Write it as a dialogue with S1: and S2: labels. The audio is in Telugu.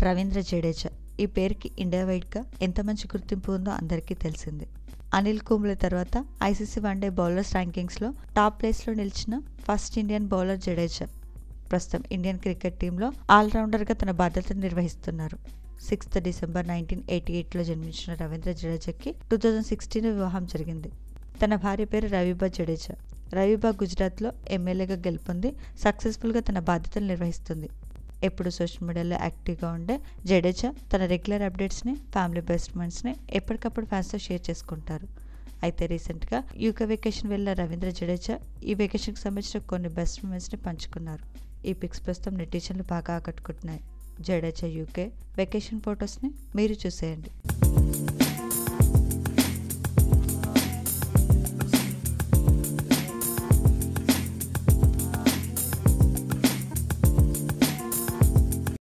S1: రవీంద్ర జడేజా ఈ పేరుకి ఇండియా వైడ్గా ఎంత మంచి గుర్తింపు ఉందో అందరికీ తెలిసిందే అనిల్ కుంబ్లే తర్వాత ఐసీసీ వన్డే బౌలర్స్ ర్యాంకింగ్స్లో టాప్ ప్లేస్లో నిలిచిన ఫస్ట్ ఇండియన్ బౌలర్ జడేజా ప్రస్తుతం ఇండియన్ క్రికెట్ టీంలో ఆల్రౌండర్గా తన బాధ్యతను నిర్వహిస్తున్నారు సిక్స్త్ డిసెంబర్ నైన్టీన్ ఎయిటీ ఎయిట్లో జన్మించిన రవీంద్ర జడేజాకి టూ థౌజండ్ సిక్స్టీన్ వివాహం జరిగింది తన భార్య పేరు రవిబా జడేజా రవిబా గుజరాత్లో ఎమ్మెల్యేగా గెలుపొంది సక్సెస్ఫుల్గా తన బాధ్యతలు నిర్వహిస్తుంది ఎప్పుడు సోషల్ మీడియాలో యాక్టివ్గా ఉండే జడేజా తన రెగ్యులర్ అప్డేట్స్ని ఫ్యామిలీ బెస్ట్ ఫ్రెండ్స్ని ఎప్పటికప్పుడు ఫ్యాన్స్తో షేర్ చేసుకుంటారు అయితే రీసెంట్గా యూకే వెకేషన్ వెళ్ళిన రవీంద్ర జడేజా ఈ వెకేషన్కి సంబంధించిన కొన్ని బెస్ట్ మూమెంట్స్ని పంచుకున్నారు ఈ పిక్స్ ప్రస్తుతం నెటిజన్లు బాగా ఆకట్టుకుంటున్నాయి జడేజా యూకే వెకేషన్ ఫొటోస్ని మీరు చూసేయండి